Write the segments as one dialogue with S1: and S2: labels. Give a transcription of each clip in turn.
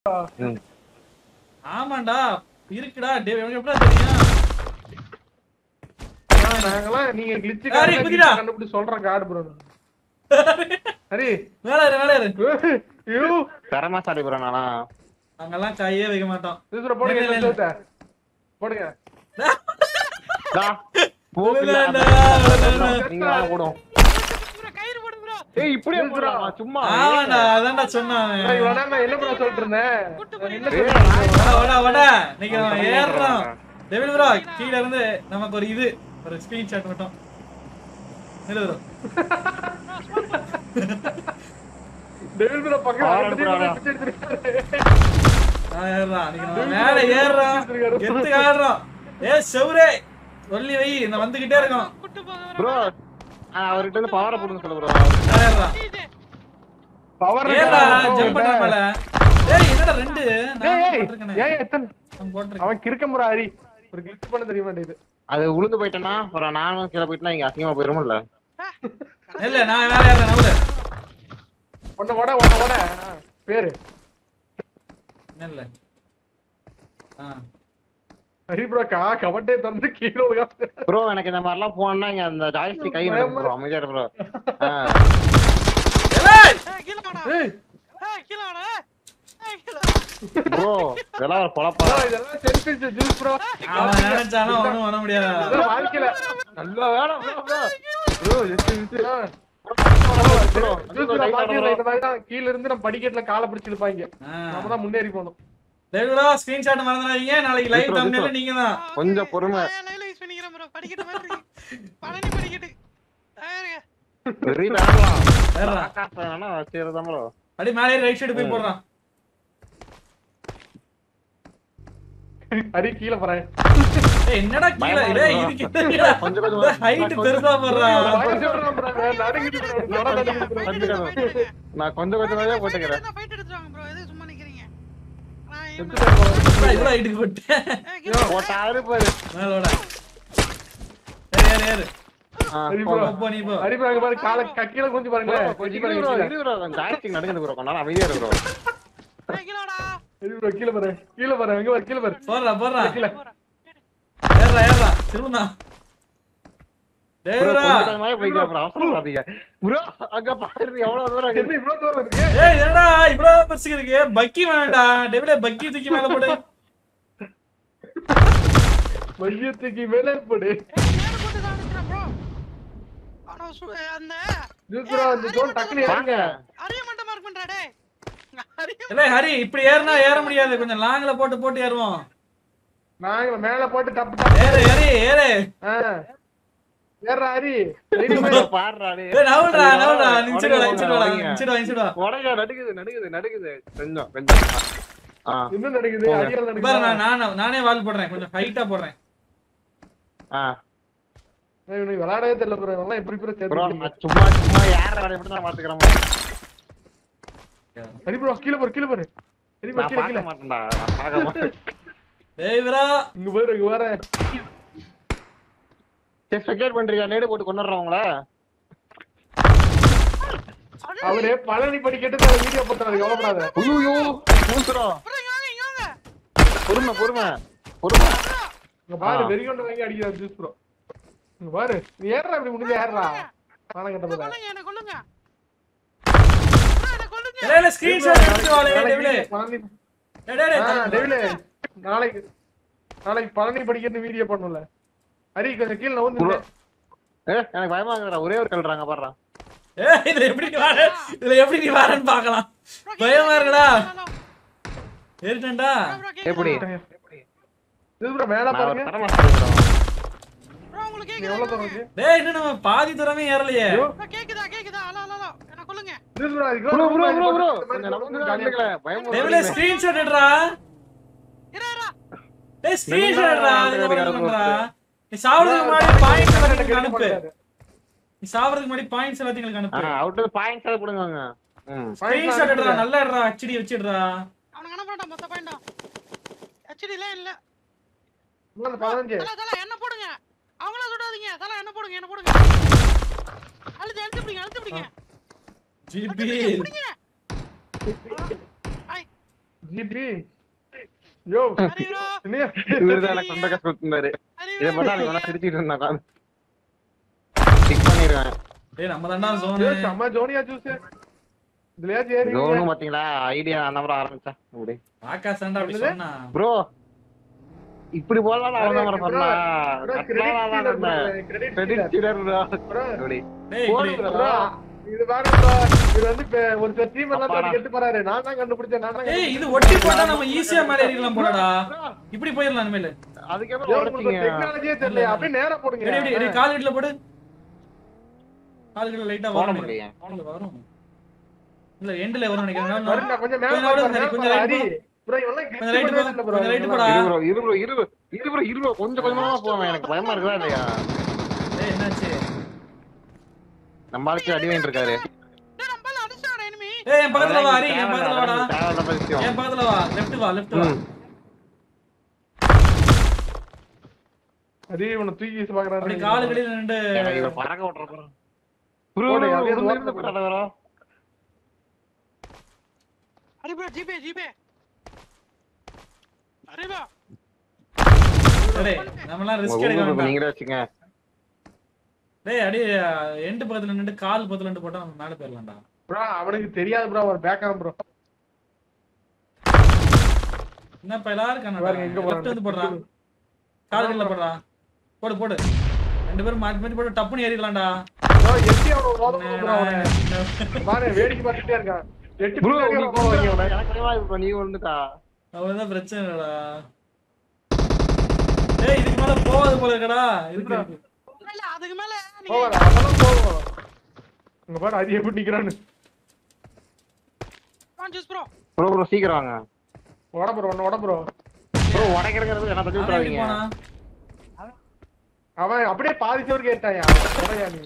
S1: ம்.
S2: ஆமாண்டா இருக்குடா டேய் இவனுக்கு எப்படா தெரியும்
S3: நாங்கெல்லாம் நீங்க glitch
S2: ஹரி,
S3: காரணம்
S2: குதிடா.
S3: glitch கண்டுபிடிச்சு சொல்றேன் கார்டு ப்ரோ ஹரி
S2: மேல இரு மேல இரு
S3: யூ
S1: தரமா சாரி ப்ரோ நானா
S2: நாங்கெல்லாம் கையே வைக்க மாட்டோம்
S3: இதுல போடுங்க
S2: இல்ல, இல்ல,
S3: இந்த சோத்தை. போடுங்க
S1: டா
S2: இல்ல, இல்ல, இல்ல, இல்ல.
S1: நீங்க தான் போடும்
S4: கயிறு போடு ப்ரோ
S1: ஏய் இப்படியே போடுறாமா சும்மா
S2: ஆமாண்டா அதான்டா சொன்னான்
S3: ஏய், இவ்வளவு நேரம் நான் என்ன ப்ரோ சொல்லிட்டு இருந்தேன் நான் என்ன
S1: ஏய்,
S3: சொல்லிட்டு இருந்தேன்?
S2: வட வட வட நீங்க ஏறுறோம் டெவில் ப்ரோ கீழ இருந்து நமக்கு ஒரு இது ஒரு ஸ்கிரீன்ஷாட் மட்டும் நில்லு ப்ரோ
S3: டெவில் ப்ரோ பக்கம்
S1: ஆளு
S3: ஆல்ரெடி
S1: bro,
S3: வந்து
S1: ஆளு.
S3: பிச்சை எடுத்திருக்காரு.
S2: நான் ஏறுறான் நீங்க நம்ம மேல ஏறுறோம் எத்து ஆடுறோம் ஏ செவுரே சொல்லி வை நான் வந்துகிட்டே இருக்கோம்
S4: குட்டு போக வர
S1: ப்ரோ அவர்கிட்ட இருந்து பவரை போடுங்க சொல்லு ப்ரோ
S2: நான் ஏறுறான்
S4: இது
S3: Power
S2: ஏறா
S3: இருக்கா?
S2: ஜம்ப் பண்ண மேல ஏய் என்னடா ரெண்டு நான்
S3: ஏய், ஏய்,
S2: போட்டிருக்கேனே.
S3: ஏன் எத்தனை?
S2: நான் போட்டிருக்கேன்
S3: அவன் கிறுக்கன் bro, ஹரி. ஒரு glitch பண்ண தெரிய மாட்டேங்குது.
S1: அது உளுந்து போயிட்டேன்னா அப்புறம் நானும் கீழே போயிட்டேன்னா இங்க அசிங்கமா போயிருமில்ல
S2: இல்ல நான் வேற ஏறேன் நவுல
S3: உன்னை ஓட, உன்னை ஓட. ஆ, பேரு
S2: இல்ல ஆ
S3: ஹரி bro, கா- கபட்டே திறந்து கீழே விழுகாம.
S1: ப்ரோ எனக்கு இந்த மாதிரிலாம் போனா இங்க அந்த ஜாய்ஸ்டிக் கை நடக்கும் ப்ரோ அமைதியா ப்ரோ
S2: ஏய்
S4: ஏய் கீழ வாடா
S3: ஏய்,
S4: ஏய் கீழ வாடா ஏய் கீழ
S1: ப்ரோ இதெல்லாம் ஒரு பொழப்பா
S3: bro, இதெல்லாம் selfish juice bro.
S2: அவன் நினைச்சானா ஒண்ணும் பண்ண முடியாது
S3: இதெல்லாம் வாழ்க்கையில
S1: நல்ல வேலை ப்ரோ ப்ரோ ப்ரோ எட்டு நிமிஷம்
S3: ஆ,
S1: ப்ரோ
S3: juice bro, பாத்தீங்களா, இந்த மாதிரி தான் கீழ இருந்து நம்ம படிக்கட்டுல காலை பிடிச்சு இழுப்பாங்க. நாம தான் முன்னேறி போகணும்
S2: டெவிலா ஸ்கிரீன்ஷாட் மறந்துடாதீங்க நாளைக்கு லைவ்
S1: Discord,
S2: தம்ப்நெயில்
S1: Discord.
S2: நீங்க தான்
S1: கொஞ்சம் பொறுமை.
S4: லைவ்ல யூஸ் பண்ணிக்கிறேன் ப்ரோ படிக்கட்டு மாதிரி இருக்கு பழனி படிக்கட்டு ஆயிருங்க
S1: வெறி வேணாம்
S2: ஏறுறா
S1: ஆகாசம் வேணா வச்சிருந்தா ப்ரோ
S2: அப்படியே மேலே ரைட் சைடு போய் போடுறான்
S3: ஹரி கீழே போறேன்
S2: ஏய் என்னடா கீழ
S1: பயமா
S2: டேய்
S1: இருக்கு
S2: இதுக்கு
S1: கொஞ்சம் கொஞ்சம்
S2: ஹைட் பெருசா போடுறான்
S3: நடுங்குது bro, நட நடுங்குது bro.
S1: கண்டுக்காத. நான் கொஞ்சம் கொஞ்சம் தான் போட்டுக்கிறேன்
S4: ஃபைட் எடுத்துவாங்க ப்ரோ எது சும்மா நிக்கிறீங்க நான் aim
S3: செத்துட்டேன் bro.
S4: பண்ணி-
S2: இவ்வளவு ஹைட்டுக்கு போட்டேன்
S4: ஏய், கீழ
S1: போட்டாரு பாரு
S2: மேலோட ஏறு ஏறு ஏறு
S1: ஆ,
S3: ஹரி
S1: போங்க.
S3: bro.
S2: போ நீ போ
S3: ஹரி bro, அங்க பாரு, காலை க- கீழே குனிஞ்சு பாருங்களேன்.
S1: bro,
S3: கொஞ்சம்
S1: இரு
S3: பாருங்க
S1: bro,
S3: கீழே.
S1: இரு bro, அந்த joystick நடக்குது bro, கொஞ்ச நேரம் அமைதியா இரு bro.
S4: ஏய், கீழ வாடா
S3: ஹரி bro, கீழே பாரு, கீழே பாரு, அங்க பாரு, கீழே பாரு.
S2: போடுறா போடுறா
S3: கீழே.
S2: ஏறுறா ஏறுறா திரும்பா
S1: bro,
S2: டேவிடா
S1: கொஞ்சம் கொஞ்சமாவே போய்க்கலாம் bro, அவசரப்படாதீங்க. bro, அங்க பாரு, எவ்வளவு தூரம்
S3: என்ன
S1: இருக்கு.
S3: இவ்வளவு தூரம் இருக்கு?
S2: ஏய் என்னடா இவ்வளவு பெருசு இருக்கு பக்கி வேண்டாம்டா டேவிடே பக்கி தூக்கி மேல போடு
S3: மையத்துக்கு மேலே போடு.
S4: ஏய், நேரா போட்டு தான் அனுப்புறேன் ப்ரோ ஆனா சு- அந்த
S3: Juice bro, இந்த zone டக்குனு
S1: வாங்க.
S3: ஏறுங்க.
S4: அரிய மட்டும் மார்க் பண்றா டேய் அரிய
S2: இல்ல ஹரி இப்படி ஏறினா ஏற முடியாது கொஞ்சம் லாங்ல போட்டு போட்டு ஏறுவோம்
S3: நாங்க மேல போட்டு டப்பு டப்பு.
S2: ஏறு ஏறு ஏறு
S3: ஆ. ஏறுடா ஹரி.
S1: bro, பாருடா, டேய்.
S2: ஏய் நவுல்டா நவுல்டா நிமிஷம்
S1: உடைங்க,
S2: நிமிஷம்
S1: உடைங்க.
S2: நிமிஷம் நிமிஷம்
S1: உடைங்க, நடுக்குது, நடுக்குது, நடுக்குது. கொஞ்சம், கொஞ்சம். ஆ,
S3: இன்னும் நடக்குது
S1: போங்க.
S3: அடியால்
S2: பாரு
S3: நடக்குது
S2: நான் நான் நானே வால் போடுறேன் கொஞ்சம் ஹைட்டா போடுறேன்
S1: ஆ.
S3: இவனுக்கு விளையாடவே தெரியல ப்ரோ எல்லாம் எப்படி ப்ரோ
S1: bro,
S3: சேர்த்து
S1: நான் சும்மா சும்மா ஏற வேலையை மட்டும் நான் பாத்துக்கிறேன் bro.
S3: ஹரி ப்ரோ கீழே போரு கீழே போரு ஹரி ப்ரோ
S1: நான்
S3: கீழே கீழே
S1: பார்க்க மாட்டேன்டா, நான் பார்க்க மாட்டேன்.
S2: டேவிடா
S3: இங்க பாரு இங்க பாரு
S1: சரி, forget பண்றியா? நேடு போட்டு கொன்னுடுறேன் உங்களை.
S3: அவரு பழனி படிக்கட்டு வீடியோ போட்டாரு கவலைப்படாத
S1: ஐயையோ, மூசுறோம்.
S4: ப்ரோ இங்க வாங்க இங்க வாங்க
S1: பொறுமை, பொறுமை, பொறுமை.
S3: இங்க பாரு
S1: ஆ.
S3: வெறி கொண்டு வாங்கி அடிக்கிறாரு ஜூஸ் ப்ரோ இங்க பாரு நீ ஏறா இப்படி முடிஞ்சு ஏறா நானும் கட்ட
S4: என்ன
S3: போதா
S4: கொல்லுங்க என்ன கொல்லுங்க ப்ரோ என்ன கொல்லுங்க
S2: இல்ல இல்ல ஸ்கிரீன்ஷாட் எடுத்து வாளே டேவிடே
S3: பழனி
S2: டேய் டேய்
S3: ஆ,
S2: டேய்
S3: டேவிடே நாளைக்கு நாளைக்கு பழனி படிக்கிறது வீடியோ பண்ணும்ல ஹரி கொஞ்சம் கீழே வந்து
S1: bro. ஏ, எனக்கு பயமா இருக்குடா ஒரே ஒரு கல்றாங்க பாடுறா
S2: ஏய் இதுல எப்படி நீ வர இதுல எப்படி நீ வரேன்னு பார்க்கலாம் பயமா இருக்குடா ஏறிட்டேன்டா
S1: எப்படி
S3: ஜூஸ் ப்ரோ மேல
S1: நான் ஒரு
S3: பாருங்க
S1: தரமா சொல்லிடுறேன்
S4: ப்ரோ உங்களுக்கு
S3: நீ எவ்வளவு தூரம்
S4: கேக்குதா
S3: இருக்கு
S2: டேய் இன்னும் நம்ம பாதி தூரமே ஏறலையே
S3: ஐயோ,
S4: ப்ரோ கேக்குதா கேக்குதா ஹலோ ஹலோ என்ன கொல்லுங்க
S3: ஜூஸ் ப்ரோ அதுக்கு
S1: ப்ரோ ப்ரோ ப்ரோ ப்ரோ
S3: இந்த மாதிரி
S1: கொஞ்சம் நமக்கு
S3: ஜாலியா
S1: காட்டுங்களே பயமா
S2: டேவிடே
S1: இருக்கு.
S2: ஸ்கிரீன்ஷாட் எடுடா
S4: இரா இரா
S2: டேய் ஸ்கிரீன்ஷாட் எடுடா
S1: நெடுங்கடா,
S2: அதுக்கு
S1: நெடுங்கடா,
S2: பண்றா நீ சாவறதுக்கு முன்னாடி பாயிண்ட்ஸ் எல்லாம்
S3: கெட்டு
S2: எங்களுக்கு அனுப்பு
S3: போறாரு.
S2: நீ சாவறதுக்கு முன்னாடி பாயிண்ட்ஸ் எல்லாத்தையும் எங்களுக்கு
S1: ஆ,
S2: அனுப்பு
S1: அவுட் பாயிண்ட்ஸ் எல்லாம் கொடுங்க அவங்க. ம்
S2: ஸ்கிரீன்ஷாட் எடுடா நல்லா எடுடா ஹெச்டி வச்சிடுறா
S4: அவனுக்கு அனுப்புறா மொத்த பாயிண்டா ஹெச்டி ல இல்ல
S3: இன்னும் அந்த பதினஞ்சு
S4: தல தல என்ன போடுங்க அவங்கள சுடாதீங்க தல என்ன போடுங்க என்ன போடுங்க அழுத்து அழுத்து பிடிங்க அழுத்து பிடிங்க
S2: ஜிபி
S4: பிடிங்க ஐ
S3: ஜிபி யோ
S4: ஹரி ப்ரோ
S3: என்னையா
S1: இவருதான் எனக்கு கொண்ட கஷ்டம் கொடுத்திருந்தாரு
S4: ஹரி
S1: இதை
S4: ப்ரோ
S1: பார்த்தா அதுக்கு வேணா சிரிச்சிட்டு இருந்தான் டிக் பண்ணிடுவேன்
S2: ஏய் நம்ம தான்டா சோனு
S3: ஏய், செம்ம ஜோனியா ஜூஸ் இதுலயா சரி
S1: ஜோனும் பாத்தீங்களா ஐடியா அந்த மாதிரி ஆரம்பிச்சேன் அப்படி
S2: ஆகாஷ் தான்டா அப்படி சொன்னா
S1: ப்ரோ இப்படி போலாம் அவன் தான் சொன்னா கிரெடிட் சீடர் அப்படி
S2: டேய் இப்படி
S1: போடுங்க.
S3: இது பாருங்க bro. இது வந்து இப்ப ஒரு டீம் எல்லாம்
S1: அப்பாடா.
S3: தட்டி கெட்டு போறாரு நான் தான் கண்டுபிடிச்சேன் நான் தான்
S2: ஏய் இது ஒட்டி போட்டா நம்ம ஈஸியா மேல ஏறிடலாம் போலடா இப்படி போயிடலாம் இனிமேல்
S1: அதுக்கப்புறம் உடைச்சிங்க
S3: டெக்னாலஜியே தெரியல அப்படியே நேரா போடுங்க
S2: எடி எடி எடி கால் வீட்ல போடு கால் வீட்ல லைட்டா
S1: போட
S2: வரும்
S1: முடியும்.
S2: இல்ல வரும் இல்ல எண்ட்ல வரும் நினைக்கிறேன்
S3: பாருங்க, கொஞ்சம் மேல
S2: கொஞ்சம்
S3: பாருங்க,
S2: சரி,
S3: மேல
S2: கொஞ்சம்
S3: பாருங்க.
S2: right
S3: ஹரி, bro, இவன்லாம் glitch
S2: கொஞ்சம் right
S3: பண்ணவே
S2: போ,
S3: இல்லை bro.
S2: கொஞ்சம் right போடா.
S1: இரு ப்ரோ இரு ப்ரோ இரு இரு ப்ரோ இரு ப்ரோ கொஞ்சம் கொஞ்சமா போவேன் எனக்கு பயமா இருக்குதா இல்லையா
S2: ஏய் என்னாச்சு
S1: நம்ம ஆளுக்கு அடி வாங்கிட்டு இருக்காரு
S4: டேய் நம்ம பால அடிச்சாடா enemy
S2: ஏய் என் பக்கத்துல வா ஹரி என் பக்கத்துல வாடா
S1: தேவையில்லாத விஷயம்
S2: என் பக்கத்துல வா லெஃப்ட் வா லெஃப்ட் வா
S1: ம்.
S3: ஹரி, இவனை தூக்கி வீசி பாக்குறாரு.
S2: அப்படி காலு கடியில நின்று
S1: எனக்கு இவன் பறக்க விட்டுற போறான் ப்ரோ
S3: போடு, அப்படியே
S1: உள்ள
S3: ஓரத்துல
S1: இருந்து
S3: போடு.
S1: போடாத வரோம்
S4: ஹரி ப்ரோ ஜிபே ஜிபே ஹரி ப்ரோ
S2: டேய் நம்மலாம் ரிஸ்க் எடுக்க வேண்டாம்
S1: நீங்களே வச்சுங்க
S2: டேய் அடி எண்டு பக்கத்துல நின்று கால் பக்கத்துல நின்று போட்டா நம்ம மேல போயிடலாம்டா
S3: bro, அவனுக்கு தெரியாது ப்ரோ அவர் பேக்காம் ப்ரோ
S2: என்னப்பா எல்லாரும்
S3: பாருங்க,
S2: கண்ணாடா
S3: எங்க
S2: லெஃப்ட் வந்து போடுறான்
S3: போறான்
S2: கால் கீழ போடுறான் போடு போடு ரெண்டு பேரும் மாத்தி மாத்தி போட்டு டப்புன்னு ஏறிடலாம்டா
S3: bro, எட்டி அவனை உதவும் bro அவனை. பாரு, வேடிக்கை பார்த்துட்டே இருக்கான் எட்டி
S1: ப்ரோ
S3: பின்னாடி
S1: நீ
S3: அவனை உதவும்
S1: போவாங்க
S3: அவனை.
S1: எனக்கு அறிவா ப்ரோ நீ வந்துட்டா
S2: அவ்வளவுதான் பிரச்சனை இல்லடா ஏய் இதுக்கு மேல போகாது போல இருக்கடா இருக்கு இருக்கு.
S4: இல்ல இல்ல அதுக்கு மேல நீங்க
S3: போவாரு, அதெல்லாம் போகும். இங்க பாரு, ஹரி எப்படி நிக்கிறான்னு.
S4: வான் ஜூஸ் ப்ரோ
S1: ப்ரோ ப்ரோ சீக்கிரம் வாங்க
S3: உட bro, உன்னை உட bro.
S1: ப்ரோ உடைக்கிறதுக்கு என்ன தள்ளி
S2: அவன் எப்படி
S1: விட்டுறாதீங்க
S2: போனா
S3: அவன் அப்படியே பாதி சோறு கேட்டாயா உடையா நீ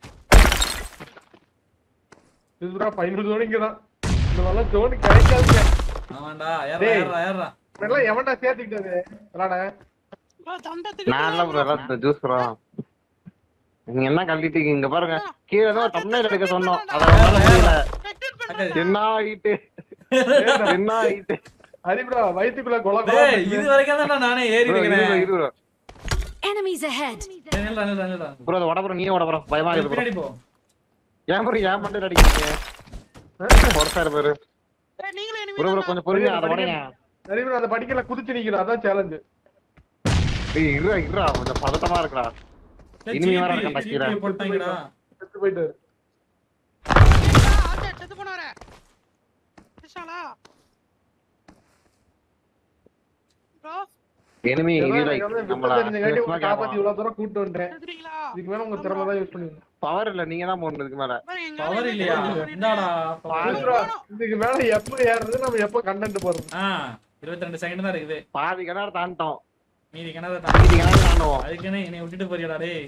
S3: இது bro, final zone இங்கதான். இந்த மாதிரிலாம் zone கிடைக்காதுங்க.
S2: ஆமாண்டா ஏறா
S3: டேய்.
S2: ஏறா ஏறா
S3: இதெல்லாம் எவன்டா சேர்த்துக்கிட்டது விளாட
S4: ப்ரோ தண்டை
S1: நான் இல்ல ப்ரோ எல்லாம் ஜூஸ் ப்ரோ நீங்க என்ன கழட்டிட்டு இருக்கீங்க? இங்க பாருங்க கீழே ஏதோ தமிழ்நாடு எடுக்க சொன்னோம் அத அவங்களால முடியல
S4: டெக்னிக் பண்ண
S1: என்ன ஆயிட்டு என்ன ஆயிட்டு
S3: ஹரி ப்ரோ வயித்துக்குள்ள கொலை
S2: டேய் இது வரைக்கும் தான் நானே ஏறி
S1: ப்ரோ இரு
S2: இருக்கிறேன்
S1: ப்ரோ
S5: Enemies ahead!
S2: ஏய், நில்லுடா, நில்லுடா, நில்லுடா.
S1: ப்ரோ அது உட ப்ரோ நீயே உட ப்ரோ பயமா இருக்கு ப்ரோ
S2: பின்னாடி போ
S1: ஏன் ப்ரோ ஏன் மட்டும் அடிக்கிறீங்க ஒருத்தர் பாரு
S4: டேய் நீங்களே enemy
S1: ப்ரோ ப்ரோ
S4: தானா?
S1: கொஞ்சம் பொறுமையா அதை உடைங்க
S3: ஹரி ப்ரோ அந்த படிக்கல குதிச்சு நிக்கணும் அதான் சேலஞ்சு
S1: ஏய் இருடா இருடா கொஞ்சம் பதட்டமா இருக்குடா
S2: டேய்,
S1: இனிமே வர
S2: GP,
S1: இருக்கேன் கீழே.
S2: GP போட்டாங்கடா
S3: செத்து போயிட்டு
S4: கேக்குதா? ஆச்சே, செத்து போனாரே கிருஷ்ணாலா ப்ரோ
S1: எனிமி இது லைக் நம்மள
S3: காப்பாத்தி இவ்வளவு தூரம் கூட்டு வந்துட்டேன்
S4: செத்துறீங்களா
S3: இதுக்கு மேல உங்க திறமை தான் யூஸ் பண்ணுவீங்க
S1: பவர் இல்ல நீங்க தான் போடணும் இதுக்கு மேல
S4: பாருங்க, எங்க
S2: பவர்
S4: ஆளு
S2: இல்லையா
S4: என்ன
S2: இந்தாடா
S3: ஹரி bro, இதுக்கு மேல எப்ப ஏறுறது நம்ம எப்ப கண்டென்ட் போறது
S2: ஆ இருபத்தி ரெண்டு செகண்ட் தான் இருக்குது
S1: பாதி கிணறு தாண்டிட்டோம்
S2: மீதி கிணறு தான்
S1: மீதி கிணறு தாண்டுவோம்
S2: அதுக்குன்னு என்னை விட்டுட்டு போறியாடா டேய்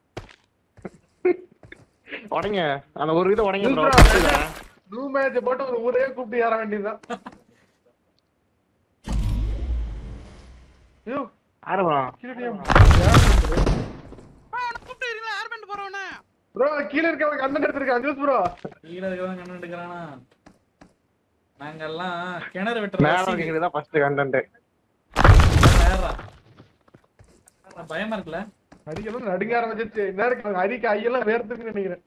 S1: உடைங்க அந்த ஒரு இதை உடைங்க ப்ரோ
S3: ப்ளூ மேட்ச் போட்டு ஒரு ஊரே கூப்பிட்டு ஏற வேண்டியதுதான் ஐயோ
S1: யாரு ப்ரோ
S4: அவனை கூப்பிட்டு இருக்கீங்களா ஏர் பேண்ட் போறவன
S3: ப்ரோ கீழ இருக்கவன் கண்டென்ட் எடுத்திருக்கான் ஜூஸ் ப்ரோ
S2: கீழே இருக்கிறவன் கண்ணு எடுக்கிறானா நாங்கெல்லாம் கிணறு
S1: மேல
S2: வெட்டுற
S1: இருக்கிறது தான் ஃபர்ஸ்ட் கண்டென்ட்
S2: ஏறா பயமா இருக்குல்ல
S3: அடிக்கலாம் நடுங்க ஆரம்பிச்சிருச்சு நேரம் அடிக்க ஐயெல்லாம் வேர்த்துக்கு நினைக்கிறேன்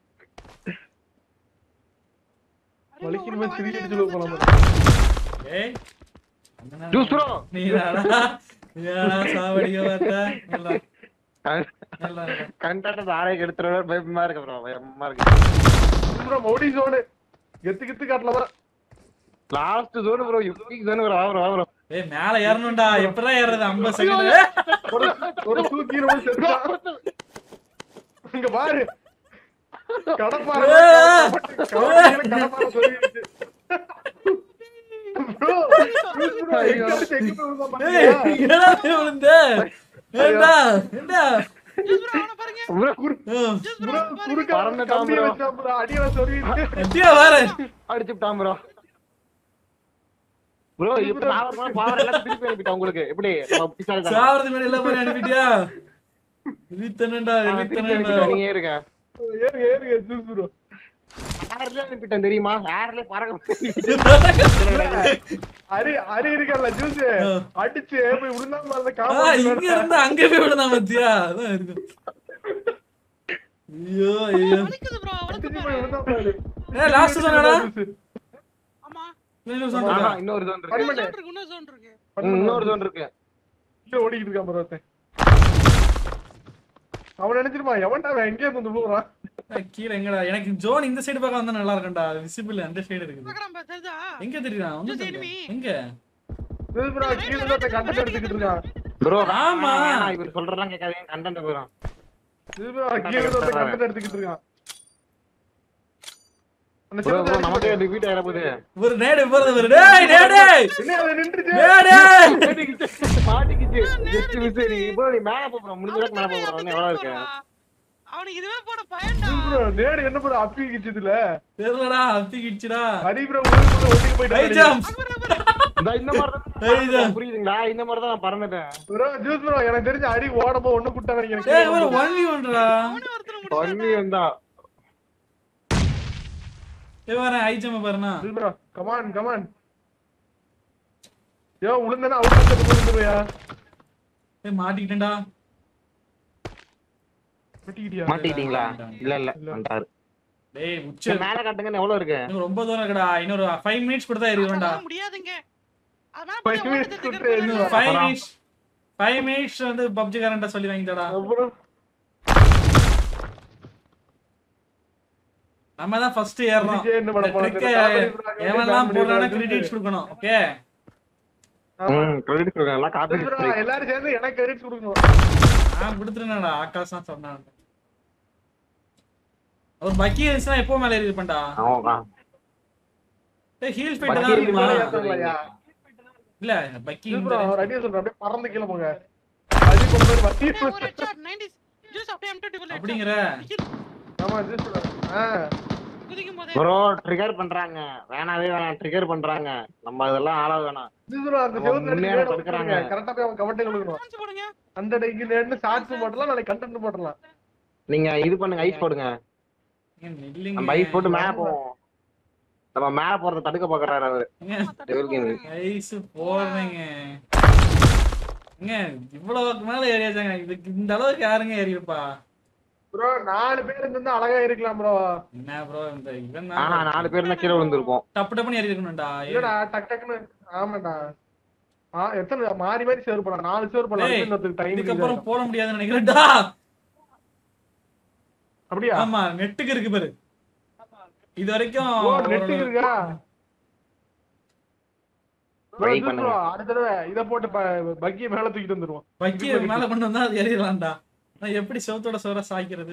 S3: வலிக்கிற மாதிரி திருப்பி அடிச்சு போலாம்
S2: ஏய்
S1: ஜூஸ் ப்ரோ
S2: நீ நாடா நீ நாடா சாவடிக்க பார்த்தா இல்ல இல்ல இல்ல
S1: கண்டென்ட் ஆரே எடுத்துற பயமா இருக்கு ப்ரோ பயமா இருக்கு
S3: ப்ரோ மௌடி ஜோனு கெத்து கெத்து காட்டல தான்
S1: லாஸ்ட் ஜோன் ப்ரோ யுபிக் ஜோன் ப்ரோ ப்ரோ ப்ரோ
S2: ஏய் மேல ஏறணும்டா எப்படா ஏறது 50 செகண்ட்
S3: ஒரு ஒரு தூக்கி ரொம்ப செத்துட்டான் இங்க பாரு கடப்பாறை கடப்பாறை சொல்லிடுச்சு ப்ரோ எங்க இருந்து எங்க போய்
S2: ஏய்
S3: பாத்தியா
S2: என்னடா நீ விழுந்த ஏண்டா ஏண்டா
S4: ஜூஸ் ப்ரோ அவனை பாருங்க
S1: ப்ரோ
S2: ம்,
S4: ஜூஸ்
S3: ப்ரோ
S4: ப்ரோ
S3: குறுக்க
S1: பறந்துட்டான்
S3: கம்பியை
S1: bro.
S3: வச்சான் ப்ரோ அடியில சொல்லிடுச்சு
S2: எட்டியா வாரு
S1: அடிச்சுட்டான் ப்ரோ ப்ரோ இப்ப நான் பவர் எல்லாம் திருப்பி அனுப்பிட்டேன் உங்களுக்கு எப்படி நம்ம பிசாசு தானே?
S2: சாவறதுக்கு முன்னாடி எல்லாம் பண்ணி அனுப்பிட்டியா வித்தனண்டா
S1: ஆ, திருப்பி
S2: வித்தனண்டா
S1: அனுப்பிட்டேன் நீங்க இருங்க
S3: ஏறுங்க ஏறுங்க ஜூஸ் ப்ரோ
S1: ஏர்ல அனுப்பிட்டேன் தெரியுமா ஏர்ல பறக்க
S3: அரி அரி இருக்கல ஜூஸ் அடிச்சு போய் விழுந்தா மாதிரி
S2: ஆ, இங்க இருந்து அங்க போய் விடலாம் பத்தியா அதான் இருக்கும் ஐயோ ஐயோ
S4: வலிக்குது ப்ரோ வலிக்கு
S3: அடிச்சு
S4: பாரு
S3: போய் விழுந்தா பாரு
S2: ஏ லாஸ்ட் சொன்னடா
S4: ஆமா
S2: இன்னொரு song இருக்கா?
S1: இன்னொரு zone இருக்கு
S3: பண்ணு.
S4: இன்னொரு zone இருக்கு இன்னொரு zone இருக்கு
S1: ம், இன்னொரு zone இருக்கு
S3: கீழே ஓடிக்கிட்டு இருக்கான் பாரு ஒருத்தன் அவன் நினைச்சிருமா எவன்டா அவன் எங்கேயே வந்து விழுவுறான்
S2: ஏய், கீழே எங்கடா எனக்கு ஜோன் இந்த சைடு பக்கம் வந்தா நல்லா இருக்கும்டா விசிபிள் அந்த சைடு இருக்குது
S4: பாக்குறான் பாரு, தெரியுதா
S2: எங்க தெரியுதா ஒண்ணும்
S4: Just
S2: தெரியல.
S4: enemy.
S2: எங்க
S3: ப்ரோ கீழே இருந்து ஒருத்தன் கண்டென்ட் எடுத்துக்கிட்டு இருக்கான்
S1: ப்ரோ
S2: ஆமா.
S1: இவர் சொல்றதெல்லாம் கேட்காதீங்க கண்டென்ட் போயிடும்
S3: ப்ரோ கீழே இருந்து ஒருத்தன் கண்டென்ட் எடுத்துக்கிட்டு இருக்கான் அந்த
S1: ப்ரோ ப்ரோ
S3: சின்னதா
S1: நமக்கு ரிப்பீட் ஆயிட போகுது
S2: ஒரு நேடு போறது ஒரு டேய் டேய் டேய்
S3: என்ன அது நின்றுச்சு
S2: டேய் டேய்
S1: மாட்டிக்கிச்சு ஜஸ்ட் மிஸ் நீ ப்ரோ நீ மேல போ ப்ரோ முடிஞ்ச வரைக்கும் மேல போ ப்ரோ இன்னும் எவ்வளவு இருக்கு
S4: அவனுக்கு இதுவே போட பயன்டா
S3: ப்ரோ நேடு என்ன ப்ரோ அப்பி கிச்சுதுல
S2: தெரியலடா அத்திக்கிடுச்சுடா
S3: ஹரி ப்ரோ ஊருக்குள்ள ஒட்டிட்டு
S2: ஹை
S3: போயிட்டான்
S2: ஜம்ப்
S1: இந்த இந்த மாதிரி
S2: ஏய்,
S1: தான் புரியுதுங்களா இந்த மாதிரி தான் நான் பறந்துட்டேன்
S3: ப்ரோ ஜூஸ் ப்ரோ எனக்கு தெரிஞ்ச ஹரி ஓடப்போ ஒண்ணு குட்டாங்க எனக்கு
S2: டேய் ஒரு 1v1டா
S4: அவனே ஒருத்தனை
S1: பண்ணி
S4: முடிச்சான்டா.
S1: வந்தா
S2: டேய் வரேன் ஹை ஜம்ப் பாருனா
S3: ஜூஸ் ப்ரோ கமான் கமான் யோ உளுந்தனா அவுட் பக்கத்து விழுந்துருயா
S2: டேய் மாட்டிக்கிட்டேன்டா
S3: மாட்டிக்கிட்டியா
S1: மாட்டிக்கிட்டீங்களா இல்ல இல்ல வந்துட்டாரு
S2: டேய் உச்ச
S1: சரி, மேல காட்டுங்கன்னு எவ்வளவு இருக்கு
S2: இன்னும் ரொம்ப தூரம் இருக்குடா இன்னொரு 5 மினிட்ஸ் கூட தான் ஏறிடுவேன்டா
S4: அதெல்லாம் முடியாதுங்க அதனால
S3: Five
S4: போய்
S3: minutes
S4: ஓட்டத்துக்கு
S3: கொடுத்து
S4: இருக்கிற
S3: இன்னும்
S2: ஃபைவ்
S1: அப்புறம்?
S2: மினிட்ஸ் ஃபைவ் மினிட்ஸ் வந்து பப்ஜி கரண்டா சொல்லி வாங்கிட்டடா
S3: அப்புறம்
S2: நம்ம தான் ஃபர்ஸ்ட் ஏறணும்
S3: இதுக்கே என்ன பண்ண போறோம்
S2: ட்ரிக்க
S3: தெரியல. காமெடி
S2: எவன்லாம்
S3: பண்ணி
S2: போடுறானா
S3: விடுறாங்க.
S2: கிரெடிட்ஸ் கொடுக்கணும் ஓகே
S3: ஆமா.
S1: ம் கிரெடிட் கொடுங்க எல்லாம் காப்பி
S3: ஜூஸ் bro, எல்லாரும் சேர்ந்து எனக்கு கிரெடிட் கொடுக்கணும்
S2: நான் கொடுத்துருந்தேன்டா ஆகாஷ் தான் சொன்னான் ஒரு பக்கி இருந்துச்சுன்னா எப்போ மேல ஏறி இருப்பேன்டா
S1: ஆமாப்பா
S2: டேய் ஹீல் ஃபைட்
S1: பக்கி
S2: தான்
S1: இருக்கு
S2: இருக்குமா
S1: மேல
S3: ஏத்தலையா?
S2: இல்ல பக்கி
S3: ஜூஸ்
S2: இந்த
S3: bro, ஒரு ஐடியா சொல்றேன் அப்படியே பறந்து கீழே போங்க அது கொண்டு போய் வத்தி
S4: ஏய், ஒரு headshot, 90s. Juice அப்படியே M2 bullet.
S2: அப்படிங்கிற
S3: ஆமா ஜூஸ் bro. ஆ
S4: குதிக்கும் போதே
S1: ப்ரோ ட்ரிகர் பண்றாங்க வேணாவே வேணாம் ட்ரிகர் பண்றாங்க நம்ம இதெல்லாம் ஆள வேணாம்
S3: ஜூஸ் bro, அந்த
S1: நம்ம
S3: செவுத்துல
S1: முன்னேற
S3: அடிச்சு
S1: தடுக்கறாங்க.
S3: கொடுக்குறாங்க. கரெக்டா போய் அவன் கமெண்ட் கொடுக்கணும்
S4: Chance போடுங்க
S3: அந்த டைக்கு நேர்னு ஷார்ட்ஸ் போடலாம் நாளைக்கு கண்டென்ட் போடலாம்
S1: நீங்க இது பண்ணுங்க ஐஸ் போடுங்க நம்ம ஐஸ் போட்டு மேல போவோம் நம்ம மேல போறத தடுக்க பாக்குறாரு அவரு Devil King.
S2: ஐஸ் போடுறீங்க ஏங்க இவ்வளவுக்கு மேல ஏறியாச்சாங்க இதுக்கு இந்த அளவுக்கு யாருங்க ஏறி இருப்பா
S3: ப்ரோ நாலு பேர் இருந்தா அழகா இருக்கலாம் ப்ரோ
S2: என்ன ப்ரோ இந்த இவன்
S1: ஆனா
S2: தான்
S1: நாலு பேர் தான் கீழே விழுந்திருப்போம்
S2: டப்பு டப்புன்னு ஏறி இருக்கணும்டா
S3: இல்லடா டக் டக்குன்னு ஆமாடா ஆ எத்தனை மாறி மாறி சேர் பண்ணலாம் நாலு சேர் பண்ணலாம்
S2: ஏய்,
S3: இன்னொருத்தருக்கு டைம்
S2: இதுக்கப்புறம் போட முடியாதுன்னு நினைக்கிறேன்டா
S3: அப்படியா
S2: ஆமா நெட்டுக்கு இருக்கு பாரு இது வரைக்கும்
S3: ஓ நெட் இருக்கா Bro,
S1: Try
S3: இது
S1: பண்ணுங்க.
S3: bro, அடுத்த தடவை இத போட்டு பக்கிய மேல தூக்கிட்டு வந்துருவோம்
S2: வக்கி மேல கொண்டு வந்தா அது ஏறிடலாம்டா நான் எப்படி செவத்தோட சோற சாய்க்கிறது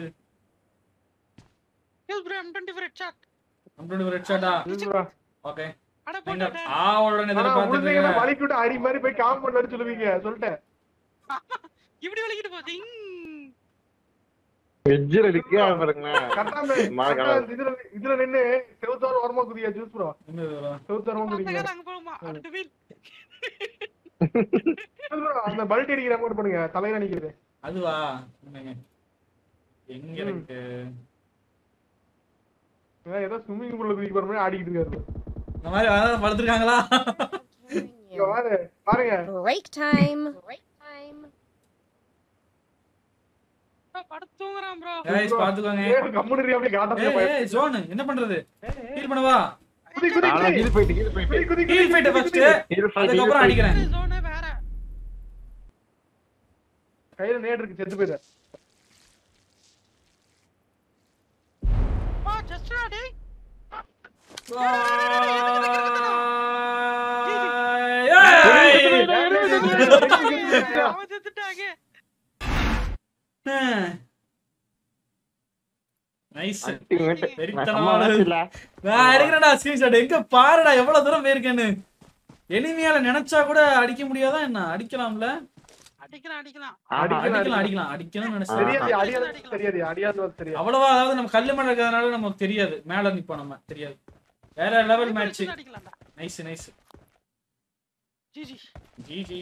S4: Yes, bro, M24 headshot.
S2: நம்மளோட ஒரு ஹெட்ஷாட்டா
S3: இது bro.
S2: ஓகே
S4: அட
S2: நீங்க
S4: போட்டுட்டேன்.
S2: ஆவலுடன்
S3: ஆனா
S2: எதிர்பார்த்துட்டு
S3: உளுந்தீங்கன்னா
S2: இருக்கேன்.
S3: வலிக்கு விட்டு அடி மாதிரி போய் காம்பவுண்ட் அடிச்சு சொல்லுவீங்க சொல்லிட்டேன்
S4: இப்படி வலிக்கிட்டு போச்சு இங்.
S1: எஜ்ஜில் இருக்கே பாருங்க
S3: கரெக்டா அந்த
S1: மாறு
S3: correct ஆ அந்த இதுல இதுல நின்னு செவுத்தாறு ஓரமா குதியா ஜூஸ் ப்ரோ
S2: இந்த இதுவா?
S3: செவுத்தாரமா
S4: அந்த
S3: குதிங்க
S4: கார அங்க போகுமா? அடுத்த வீல்.
S3: Juice bro, அந்த பல்டி அடிக்கிற மாதிரி பண்ணுங்க தலையில நிக்கிறது
S2: அதுவா என்னங்க? எங்க
S3: ம்.
S2: இருக்கு
S3: இவன் ஏதோ ஸ்விம்மிங் பூல்ல குதிக்க போற மாதிரி ஆடிக்கிட்டு இருக்காரு
S2: இந்த மாதிரி அதான் வளர்த்துருக்காங்களா
S3: இங்க பாரு பாருங்க
S5: Break time. Break time.
S4: படுத்து தூங்குறான் bro.
S2: கைஸ் பாத்துக்கோங்க
S3: ஏய், கம்முனு இரு, அப்படியே காட்டாம
S2: ஏய்
S3: போய்.
S2: ஏய் ஜோன் என்ன பண்றது ஹீல் பண்ணவா
S3: குதி குதி
S1: ஆனா
S3: குதி
S1: ஹீல் போயிட்டு ஹீல் போயிட்டு
S3: குதி குதி
S2: heal fight first
S1: heal fight
S2: அதுக்கப்புறம் அடிக்கிறேன்
S4: இது zone வேற.
S3: கையில நேடு இருக்கு செத்து போயிரு
S4: வா, just டா, டேய். அவன் செத்துட்டாங்க.
S2: நைஸ்
S1: அல்டிமேட்
S2: வெறித்தனமான நான் எடுக்கிறேன்டா ஸ்கிரீன்ஷாட் எங்க பாருடா எவ்வளவு தூரம் போயிருக்கேன்னு எளிமையால நினைச்சா கூட அடிக்க முடியாதா என்ன அடிக்கலாம்ல
S4: அடிக்கலாம், அடிக்கலாம்.
S2: அடிக்கலாம் அடிக்கலாம் அடிக்கணும்னு நினைச்சேன்
S3: தெரியாது அடியாது தெரியாது அடியாது தெரியாது
S2: அவ்வளவா அதாவது நம்ம கல்லு மேல இருக்கிறதுனால நமக்கு தெரியாது மேல நிப்போம் நம்ம தெரியாது வேற லெவல் மேட்ச்
S4: அடிக்கலாம்டா.
S2: Nice nice
S4: GG.
S2: GG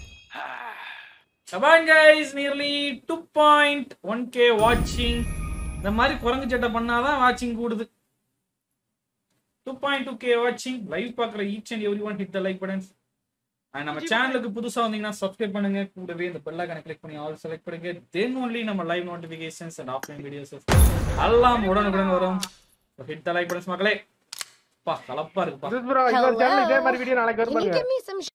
S2: Come on guys, nearly 2.1k watching. இந்த மாதிரி குரங்கு சட்டை பண்ணாதான் வாட்சிங் கூடுது டூ பாயிண்ட் டூ கே வாட்சிங் லைவ் பார்க்குற each and every one hit the like buttons and நம்ம சேனலுக்கு புதுசா வந்தீங்கன்னா சப்ஸ்கிரைப் பண்ணுங்க கூடவே இந்த பெல் ஐகானை கிளிக் பண்ணி ஆல் செலக்ட் பண்ணுங்க தென் ஒன்லி நம்ம live notifications and offline videos எல்லாம் உடனுக்குடன் வரும் ஹிட் த லைக் பட்டன்ஸ் மக்களே பா கலப்பா இருக்குப்பா
S3: ப்ரோ இன்னொரு சேனல் இதே மாதிரி வீடியோ நாளைக்கு வரும்
S5: Can you
S3: பாருங்க
S5: give me some